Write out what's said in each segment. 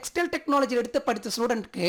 Textile technology எடுத்து படித்த ஸ்டூடெண்ட்க்கு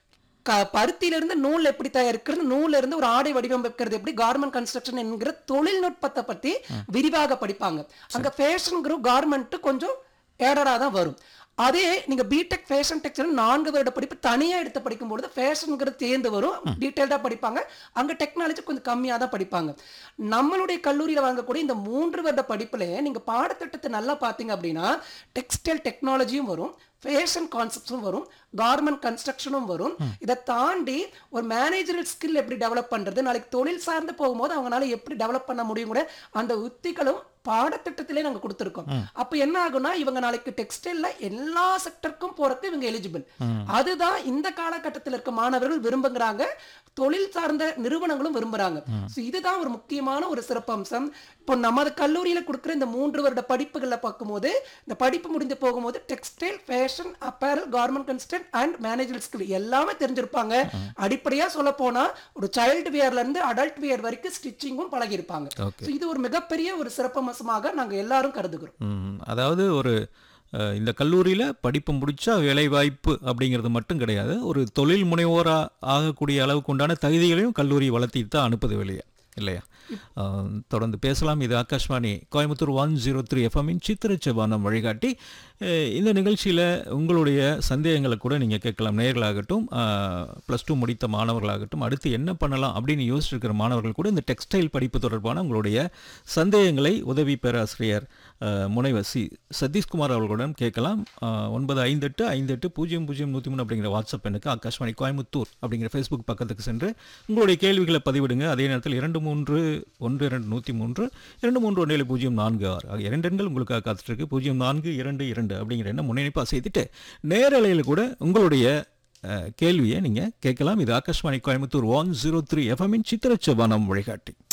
க பருத்தியிலிருந்து நூல் எப்படி தயாரிக்கிறது நூல்ல இருந்து ஒரு ஆடை வடிவமைக்கிறது எப்படி கார்மெண்ட் கன்ஸ்ட்ரக்ஷன் என்கிற தொழில்நுட்பத்தை பத்தி விரிவாக படிப்பாங்க அங்க ஃபேஷன் கார்மெண்ட் கொஞ்சம் ஏடரா தான் வரும் அதே நீங்க பிடெக் ஃபேஷன் டெக்ஸ்டைல் நான்கு வருட படிப்பு தனியா எடுத்து படிக்கும்பொழுது ஃபேஷனுங்கிறது தேர்ந்து வரும் டீட்டெயில்டாக படிப்பாங்க அங்க டெக்னாலஜி கொஞ்சம் கம்மியா தான் படிப்பாங்க நம்மளுடைய கல்லூரியில வாங்கக்கூடிய இந்த மூன்று வருட படிப்புல நீங்க பாடத்திட்டத்தை நல்லா பார்த்தீங்க அப்படின்னா டெக்ஸ்டைல் டெக்னாலஜியும் வரும் ஃபேஷன் கான்செப்ட்ஸும் வரும் கார்மெண்ட் கன்ஸ்ட்ரக்ஷனும் வரும் இதை தாண்டி ஒரு மேனேஜரல் ஸ்கில் எப்படி டெவலப் பண்றது நாளைக்கு தொழில் சார்ந்து போகும்போது அவங்களால எப்படி டெவலப் பண்ண முடியும் கூட அந்த உத்திகளும் பாடத்திட்டத்திலே நாங்க கொடுத்துருக்கோம் அப்ப என்ன ஆகும்னா இவங்க நாளைக்கு டெக்ஸ்டைல்ல எல்லா செக்டருக்கும் போறதுக்கு இவங்க எலிஜிபிள் அதுதான் இந்த காலகட்டத்தில் இருக்க மாணவர்கள் விரும்புகிறாங்க தொழில் சார்ந்த நிறுவனங்களும் விரும்புறாங்க So இதுதான் ஒரு முக்கியமான ஒரு சிறப்பம்சம் இப்போ நமது கல்லூரியில கொடுக்குற இந்த மூன்று வருட படிப்புகளை பார்க்கும்போது இந்த படிப்பு முடிந்து போகும்போது textile fashion apparel garment consultant and manager skill எல்லாமே தெரிஞ்சிருப்பாங்க அடிப்படையா சொல்ல போனா ஒரு சைல்டு வியர்ல இருந்து அடல்ட் வியர் வரைக்கும் ஸ்டிச்சிங்கும் பழகியிருப்பாங்க Okay. So இது ஒரு மிகப்பெரிய ஒரு சிறப்பம்சமாக நாங்க எல்லாரும் கருதுகிறோம் ம், அதாவது ஒரு அஹ், இந்த கல்லூரியில் படிப்பு முடிச்சா வேலைவாய்ப்பு அப்படிங்கிறது மட்டும் கிடையாது ஒரு தொழில் முனைவோராக ஆகக்கூடிய அளவுக்கு உண்டான தகுதிகளையும் கல்லூரி வளர்த்திட்டு தான் அனுப்புது வெளியே இல்லையா அஹ், தொடர்ந்து பேசலாம் இது Akashvani Coimbatore one zero three எஃப்எம்மின் சித்திர செவ்வானம் வழிகாட்டி அஹ், இந்த நிகழ்ச்சியில் உங்களுடைய சந்தேகங்களை கூட நீங்கள் கேட்கலாம் நேர்களாகட்டும் ப்ளஸ் டூ முடித்த மாணவர்களாகட்டும் அடுத்து என்ன பண்ணலாம் அப்படின்னு யோசிச்சிருக்கிற மாணவர்கள் கூட இந்த டெக்ஸ்டைல் படிப்பு தொடர்பான உங்களுடைய சந்தேகங்களை உதவி பேராசிரியர் அஹ், முனைவர் சி சதீஷ்குமார் அவர்களுடன் கேட்கலாம் அஹ், ஒன்பது ஐந்து எட்டு ஐந்து எட்டு பூஜ்ஜியம் பூஜ்ஜியம் நூற்றி மூணு அப்படிங்கிற வாட்ஸ்அப் எண்ணுக்கு ஆகாஷ்வாணி கோயம்புத்தூர் அப்படிங்கிற ஃபேஸ்புக் பக்கத்துக்கு சென்று உங்களுடைய கேள்விகளை பதிவிடுங்க அதே நேரத்தில் இரண்டு மூன்று ஒன்று இரண்டு நூற்றி மூன்று இரண்டு மூன்று ஒன்று ஏழு பூஜ்ஜியம் நான்கு ஆறு ஆகிய இரண்டு எண்கள் உங்களுக்காக காத்துட்ருக்கு பூஜ்ஜியம் நான்கு இரண்டு இரண்டு அப்படிங்கிற எண்ணம் முன்னணிப்பாக செய்துட்டு நேரலையில் கூட உங்களுடைய அஹ், கேள்வியை நீங்கள் கேட்கலாம் இது Akashvani Coimbatore one zero three எஃப்எம்மின் சித்திரச்சவானம் வழிகாட்டி